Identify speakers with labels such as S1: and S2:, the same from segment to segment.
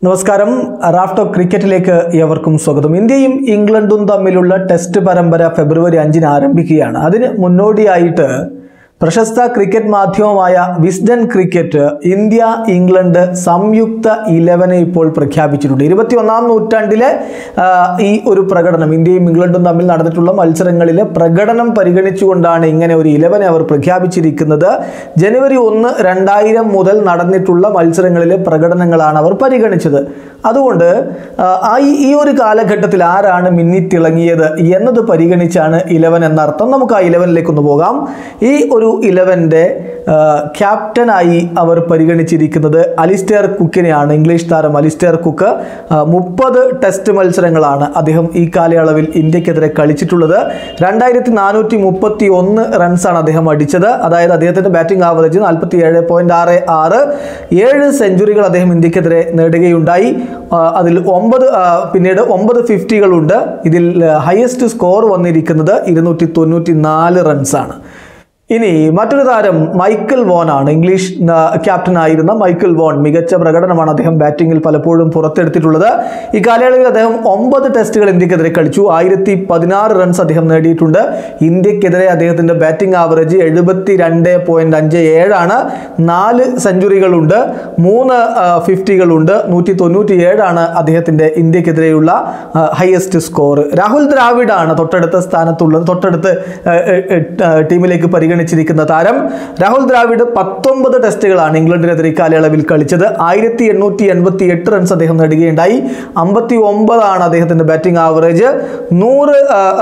S1: നമസ്കാരം റാഫ്റ്റോ ക്രിക്കറ്റിലേക്ക് ഏവർക്കും സ്വാഗതം ഇന്ത്യയും ഇംഗ്ലണ്ടും തമ്മിലുള്ള ടെസ്റ്റ് പരമ്പര ഫെബ്രുവരി അഞ്ചിന് ആരംഭിക്കുകയാണ് അതിന് മുന്നോടിയായിട്ട് പ്രശസ്ത ക്രിക്കറ്റ് മാധ്യമമായ വിസ്ഡൻ ക്രിക്കറ്റ് ഇന്ത്യ ഇംഗ്ലണ്ട് സംയുക്ത ഇലവനെ ഇപ്പോൾ പ്രഖ്യാപിച്ചിട്ടുണ്ട് ഇരുപത്തിയൊന്നാം നൂറ്റാണ്ടിലെ ആ, ഈ ഒരു പ്രകടനം ഇന്ത്യയും ഇംഗ്ലണ്ടും തമ്മിൽ നടന്നിട്ടുള്ള മത്സരങ്ങളിലെ പ്രകടനം പരിഗണിച്ചുകൊണ്ടാണ് ഇങ്ങനെ ഒരു ഇലവനെ അവർ പ്രഖ്യാപിച്ചിരിക്കുന്നത് ജനുവരി ഒന്ന് രണ്ടായിരം മുതൽ നടന്നിട്ടുള്ള മത്സരങ്ങളിലെ പ്രകടനങ്ങളാണ് അവർ പരിഗണിച്ചത് അതുകൊണ്ട് ആ, ആ ഈ- ഈ ഒരു കാലഘട്ടത്തിൽ ആരാണ് മിന്നിത്തിളങ്ങിയത് എന്നത് പരിഗണിച്ചാണ് ഇലവൻ എന്നർത്ഥം നമുക്ക് ആ ഇലവനിലേക്ക് ഒന്ന് പോകാം ഈ ഒരു ഇലവൻ്റെ ക്യാപ്റ്റനായി അവർ പരിഗണിച്ചിരിക്കുന്നത് അലിസ്റ്റർ കുക്കിനെയാണ് ഇംഗ്ലീഷ് താരം അലിസ്റ്റർ കുക്ക് മുപ്പത് ടെസ്റ്റ് മത്സരങ്ങളാണ് അദ്ദേഹം ഈ കാലയളവിൽ ഇന്ത്യക്കെതിരെ കളിച്ചിട്ടുള്ളത് രണ്ടായിരത്തി നാനൂറ്റി മുപ്പത്തി ഒന്ന് റൺസാണ് അദ്ദേഹം അടിച്ചത് അതായത് അദ്ദേഹത്തിൻ്റെ ബാറ്റിംഗ് ആവറേജ് നാൽപ്പത്തി ഏഴ് പോയിന്റ് ആറ് ആറ് ഏഴ് സെഞ്ചുറികൾ അദ്ദേഹം ഇന്ത്യക്കെതിരെ നേടുകയുണ്ടായി ആ, അതിൽ ഒമ്പത് ആ, പിന്നീട് ഒമ്പത് ഫിഫ്റ്റികളുണ്ട് ഇതിൽ ഹയസ്റ്റ് സ്കോർ വന്നിരിക്കുന്നത് ഇരുന്നൂറ്റി തൊണ്ണൂറ്റി നാല് റൺസാണ് ഇനി മറ്റൊരു താരം മൈക്കൽ വോൺ ആണ് ഇംഗ്ലീഷ് ആ, ക്യാപ്റ്റനായിരുന്ന മൈക്കൽ വോൺ മികച്ച പ്രകടനമാണ് അദ്ദേഹം ബാറ്റിംഗിൽ പലപ്പോഴും പുറത്തെടുത്തിട്ടുള്ളത് ഈ കാലയളവിൽ അദ്ദേഹം ഒമ്പത് ടെസ്റ്റുകൾ ഇന്ത്യക്കെതിരെ കളിച്ചു ആയിരത്തി പതിനാറ് റൺസ് അദ്ദേഹം നേടിയിട്ടുണ്ട് ഇന്ത്യക്കെതിരെ അദ്ദേഹത്തിന്റെ ബാറ്റിംഗ് ആവറേജ് എഴുപത്തി രണ്ട് പോയിന്റ് അഞ്ച് ഏഴാണ് നാല് സെഞ്ചുറികളുണ്ട് മൂന്ന് ഫിഫ്റ്റികളുണ്ട് നൂറ്റി തൊണ്ണൂറ്റി ഏഴാണ് അദ്ദേഹത്തിന്റെ ഇന്ത്യക്കെതിരെയുള്ള ഹയസ്റ്റ് സ്കോർ രാഹുൽ ദ്രാവിഡാണ് തൊട്ടടുത്ത സ്ഥാനത്തുള്ളത് തൊട്ടടുത്ത് ആ, ആ, ആ, ടീമിലേക്ക് പരിഗണിച്ചിരിക്കുന്ന താരം രാഹുൽ ദ്രാവിഡ് പത്തൊമ്പത് ടെസ്റ്റുകളാണ് ഇംഗ്ലണ്ടിനെതിരെ കാലയളവിൽ കളിച്ചത് ആയിരത്തി എണ്ണൂറ്റി എൺപത്തി എട്ട് റൺസ് അദ്ദേഹം നേടുകയുണ്ടായി അമ്പത്തി ഒമ്പതാണ് അദ്ദേഹത്തിന്റെ ബാറ്റിംഗ് ആവറേജ് നൂറ്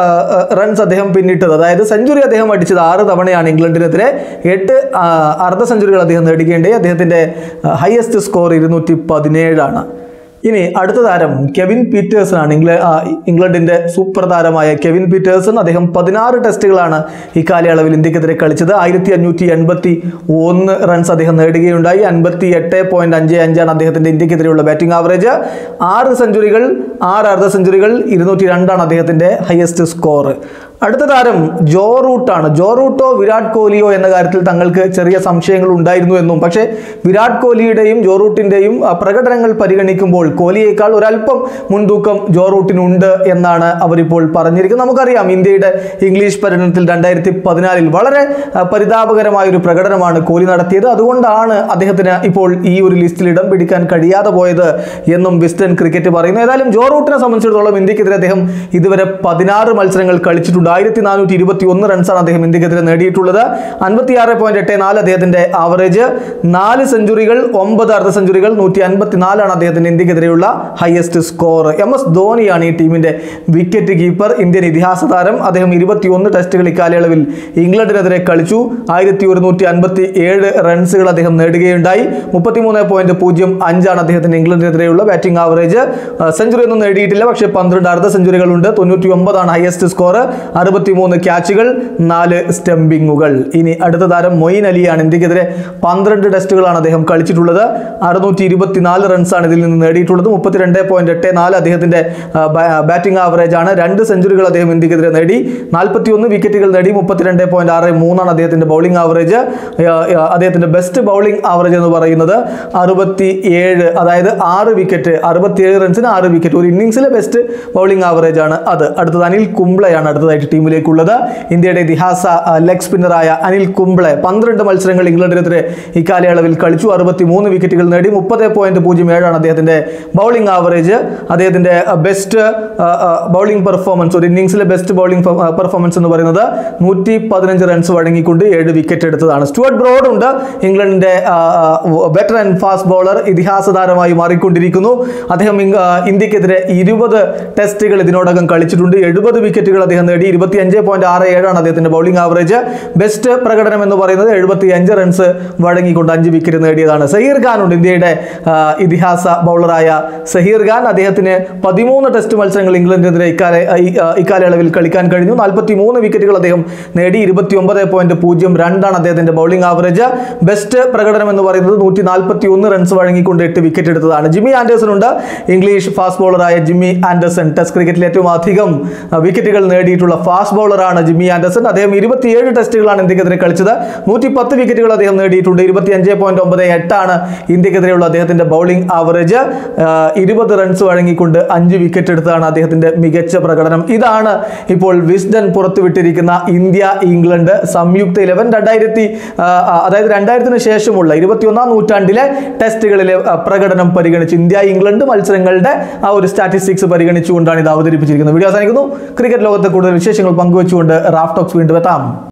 S1: റൺസ് അദ്ദേഹം പിന്നിട്ടത് അതായത് സെഞ്ചുറി അദ്ദേഹം അടിച്ചത് ആറ് തവണയാണ് ഇംഗ്ലണ്ടിനെതിരെ എട്ട് ആ, അർദ്ധ സെഞ്ചുറികൾ അദ്ദേഹം നേടുകയുണ്ടായി അദ്ദേഹത്തിന്റെ ഹയസ്റ്റ് സ്കോർ ഇരുന്നൂറ്റി പതിനേഴാണ് ഇനി അടുത്ത താരം കെവിൻ പീറ്റേഴ്സൺ ആണ് ഇംഗ്ല ആ, ഇംഗ്ലണ്ടിന്റെ സൂപ്പർ താരമായ കെവിൻ പീറ്റേഴ്സൺ അദ്ദേഹം പതിനാറ് ടെസ്റ്റുകളാണ് ഈ കാലയളവിൽ ഇന്ത്യക്കെതിരെ കളിച്ചത് ആയിരത്തി അഞ്ഞൂറ്റി എൺപത്തി ഒന്ന് റൺസ് അദ്ദേഹം നേടുകയുണ്ടായി അൻപത്തി എട്ട് പോയിന്റ് അഞ്ച് അഞ്ചാണ് അദ്ദേഹത്തിന്റെ ഇന്ത്യക്കെതിരെയുള്ള ബാറ്റിംഗ് ആവറേജ് ആറ് സെഞ്ചുറികൾ ആറ് അർദ്ധ സെഞ്ചുറികൾ ഇരുന്നൂറ്റി രണ്ടാണ് അദ്ദേഹത്തിന്റെ ഹയസ്റ്റ് സ്കോർ അടുത്ത താരം ജോ റൂട്ടാണ് ജോ റൂട്ടോ വിരാട് കോഹ്ലിയോ എന്ന കാര്യത്തിൽ തങ്ങൾക്ക് ചെറിയ സംശയങ്ങൾ ഉണ്ടായിരുന്നു എന്നും പക്ഷേ വിരാട് കോഹ്ലിയുടെയും ജോ റൂട്ടിൻ്റെയും ആ, പ്രകടനങ്ങൾ പരിഗണിക്കുമ്പോൾ കോഹ്ലിയേക്കാൾ ഒരല്പം മുൻതൂക്കം ജോ റൂട്ടിനുണ്ട് എന്നാണ് അവരിപ്പോൾ പറഞ്ഞിരിക്കുന്നത് നമുക്കറിയാം ഇന്ത്യയുടെ ഇംഗ്ലീഷ് പര്യടനത്തിൽ രണ്ടായിരത്തി പതിനാലിൽ വളരെ ആ, പരിതാപകരമായ ഒരു പ്രകടനമാണ് കോഹ്ലി നടത്തിയത് അതുകൊണ്ടാണ് അദ്ദേഹത്തിന് ഇപ്പോൾ ഈ ഒരു ലിസ്റ്റിൽ ഇടം പിടിക്കാൻ കഴിയാതെ പോയത് എന്നും വിസ്റ്റേൺ ക്രിക്കറ്റ് പറയുന്നു ഏതായാലും ജോ റൂട്ടിനെ സംബന്ധിച്ചിടത്തോളം ഇന്ത്യക്കെതിരെ അദ്ദേഹം ഇതുവരെ പതിനാറ് മത്സരങ്ങൾ കളിച്ചിട്ടുണ്ട് ആയിരത്തി നാനൂറ്റി ഇരുപത്തി ഒന്ന് റൺസാണ് അദ്ദേഹം ഇന്ത്യക്കെതിരെ നേടിയിട്ടുള്ളത് അൻപത്തിയാറ് പോയിന്റ് എട്ട് നാല് അദ്ദേഹത്തിന്റെ ആവറേജ് നാല് സെഞ്ചുറികൾ ഒമ്പത് അർദ്ധ സെഞ്ചുറികൾ നൂറ്റി അൻപത്തി നാലാണ് അദ്ദേഹത്തിന്റെ ഇന്ത്യക്കെതിരെയുള്ള ഹയസ്റ്റ് സ്കോർ എം എസ് ധോണിയാണ് ഈ ടീമിന്റെ വിക്കറ്റ് കീപ്പർ ഇന്ത്യൻ ഇതിഹാസ താരം അദ്ദേഹം ഇരുപത്തിയൊന്ന് ടെസ്റ്റുകൾ ഇക്കാലയളവിൽ ഇംഗ്ലണ്ടിനെതിരെ കളിച്ചു ആയിരത്തി ഒരുന്നൂറ്റി അൻപത്തി ഏഴ് റൺസുകൾ അദ്ദേഹം നേടുകയുണ്ടായി മുപ്പത്തിമൂന്ന് പോയിന്റ് പൂജ്യം അഞ്ചാണ് അദ്ദേഹത്തിന് ഇംഗ്ലണ്ടിനെതിരെയുള്ള ബാറ്റിംഗ് ആവറേജ് സെഞ്ചുറി ഒന്നും നേടിയിട്ടില്ല പക്ഷേ പന്ത്രണ്ട് അർദ്ധ സെഞ്ചുറികളുണ്ട് തൊണ്ണൂറ്റി ഒമ്പതാണ് ഹയസ്റ്റ് സ്കോർ അറുപത്തിമൂന്ന് ക്യാച്ചുകൾ നാല് സ്റ്റംപിങ്ങുകൾ ഇനി അടുത്ത താരം മൊയിൻ അലിയാണ് ഇന്ത്യക്കെതിരെ പന്ത്രണ്ട് ടെസ്റ്റുകളാണ് അദ്ദേഹം കളിച്ചിട്ടുള്ളത് അറുന്നൂറ്റി ഇരുപത്തിനാല് റൺസാണ് ഇതിൽ നിന്ന് നേടിയിട്ടുള്ളത് മുപ്പത്തിരണ്ട് പോയിന്റ് എട്ട് നാല് അദ്ദേഹത്തിന്റെ ബാറ്റിംഗ് ആവറേജ് ആണ് രണ്ട് സെഞ്ചുറികൾ അദ്ദേഹം ഇന്ത്യക്കെതിരെ നേടി നാൽപ്പത്തി ഒന്ന് വിക്കറ്റുകൾ നേടി മുപ്പത്തിരണ്ട് പോയിന്റ് ആറ് മൂന്നാണ് അദ്ദേഹത്തിന്റെ ബൗളിംഗ് ആവറേജ് അദ്ദേഹത്തിന്റെ ബെസ്റ്റ് ബൗളിംഗ് ആവറേജ് എന്ന് പറയുന്നത് അറുപത്തി ഏഴ് അതായത് ആറ് വിക്കറ്റ് അറുപത്തിയേഴ് റൺസിന് ആറ് വിക്കറ്റ് ഒരു ഇന്നിംഗ്സിലെ ബെസ്റ്റ് ബൗളിംഗ് ആവറേജ് ആണ് അത് അടുത്തത് അനിൽ കുംബ്ലയാണ് അടുത്തതായിട്ട് ടീമിലേക്കുള്ളത് ഇന്ത്യയുടെ ഇതിഹാസ ലെഗ് സ്പിന്നറായ അനിൽ കുംബ്ലെ പന്ത്രണ്ട് മത്സരങ്ങൾ ഇംഗ്ലണ്ടിനെതിരെ ഇക്കാലയളവിൽ കളിച്ചു അറുപത്തി മൂന്ന് വിക്കറ്റുകൾ നേടി മുപ്പത് പോയിന്റ് പൂജ്യം ഏഴാണ് അദ്ദേഹത്തിന്റെ ബൗളിംഗ് ആവറേജ് അദ്ദേഹത്തിന്റെ ബെസ്റ്റ് ബൗളിംഗ് പെർഫോമൻസ് ഒരു ഇന്നിംഗ്സിലെ ബെസ്റ്റ് ബൗളിംഗ് പെർഫോമൻസ് എന്ന് പറയുന്നത് നൂറ്റി പതിനഞ്ച് റൺസ് വഴങ്ങിക്കൊണ്ട് ഏഴ് വിക്കറ്റ് എടുത്തതാണ് സ്റ്റുവർട്ട് ബ്രോഡ് ഉണ്ട് ഇംഗ്ലണ്ടിന്റെ ബെറ്റർ ആൻഡ് ഫാസ്റ്റ് ബൗളർ ഇതിഹാസ താരമായി മാറിക്കൊണ്ടിരിക്കുന്നു അദ്ദേഹം ഇംഗ്- ആ, ഇന്ത്യക്കെതിരെ ഇരുപത് ടെസ്റ്റുകൾ ഇതിനോടകം കളിച്ചിട്ടുണ്ട് എഴുപത് വിക്കറ്റുകൾ അദ്ദേഹം നേടി ഇരുപത്തി അഞ്ച് പോയിന്റ് ആറ് ഏഴാണ് അദ്ദേഹത്തിന്റെ ബൗളിംഗ് ആവറേജ് ബെസ്റ്റ് പ്രകടനം എന്ന് പറയുന്നത് എഴുപത്തി അഞ്ച് റൺസ് വഴങ്ങിക്കൊണ്ട് അഞ്ച് വിക്കറ്റ് നേടിയതാണ് സഹീർ ഖാൻ ഉണ്ട് ഇന്ത്യയുടെ ആ, ഇതിഹാസ ബൗളറായ സഹീർ ഖാൻ അദ്ദേഹത്തിന് പതിമൂന്ന് ടെസ്റ്റ് മത്സരങ്ങൾ ഇംഗ്ലണ്ടിനെതിരെ ഇക്കാല ഈ- ആ, ഇക്കാലയളവിൽ കളിക്കാൻ കഴിഞ്ഞു നാൽപ്പത്തി മൂന്ന് വിക്കറ്റുകൾ അദ്ദേഹം നേടി ഇരുപത്തി ഒമ്പത് പോയിന്റ് പൂജ്യം രണ്ടാണ് അദ്ദേഹത്തിന്റെ ബൗളിംഗ് ആവറേജ് ബെസ്റ്റ് പ്രകടനം എന്ന് പറയുന്നത് നൂറ്റി നാൽപ്പത്തി ഒന്ന് റൺസ് വഴങ്ങിക്കൊണ്ട് എട്ട് വിക്കറ്റ് എടുത്തതാണ് ജിമ്മി ആൻഡേഴ്സൺ ഉണ്ട് ഇംഗ്ലീഷ് ഫാസ്റ്റ് ബോളറായ ജിമ്മി ആൻഡേഴ്സൺ ടെസ്റ്റ് ക്രിക്കറ്റിൽ ഏറ്റവും അധികം ആ, വിക്കറ്റുകൾ നേടിയിട്ടുള്ള ഫാസ്റ്റ് ബൗളറാണ് ജിമ്മി ആൻഡർസൺ അദ്ദേഹം ഇരുപത്തിയേഴ് ടെസ്റ്റുകളാണ് ഇന്ത്യക്കെതിരെ കളിച്ചത് നൂറ്റി പത്ത് വിക്കറ്റുകൾ അദ്ദേഹം നേടിയിട്ടുണ്ട് ഇരുപത്തി അഞ്ച് പോയിന്റ് ഒമ്പത് എട്ടാണ് ഇന്ത്യക്കെതിരെയുള്ള അദ്ദേഹത്തിന്റെ ബൗളിംഗ് ആവറേജ് ഇരുപത് റൺസ് വഴങ്ങിക്കൊണ്ട് അഞ്ച് വിക്കറ്റ് എടുത്താണ് അദ്ദേഹത്തിന്റെ മികച്ച പ്രകടനം ഇതാണ് ഇപ്പോൾ വിസ്ഡൻ പുറത്തുവിട്ടിരിക്കുന്ന ഇന്ത്യ ഇംഗ്ലണ്ട് സംയുക്ത ഇലവൻ രണ്ടായിരത്തി അതായത് രണ്ടായിരത്തിന് ശേഷമുള്ള ഇരുപത്തിയൊന്നാം നൂറ്റാണ്ടിലെ ടെസ്റ്റുകളിലെ ആ, പ്രകടനം പരിഗണിച്ച് ഇന്ത്യ ഇംഗ്ലണ്ട് മത്സരങ്ങളുടെ ആ ഒരു സ്റ്റാറ്റിസ്റ്റിക്സ് പരിഗണിച്ചുകൊണ്ടാണ് ഇത് അവതരിപ്പിച്ചിരിക്കുന്നത് വീഡിയോ അവസാനിക്കുന്നു ക്രിക്കറ്റ് ലോകത്തെ കൂടുതൽ വിശേഷങ്ങൾ പങ്കുവെച്ചുകൊണ്ട് റാഫ് ടോക്സ് വീണ്ടും എത്താം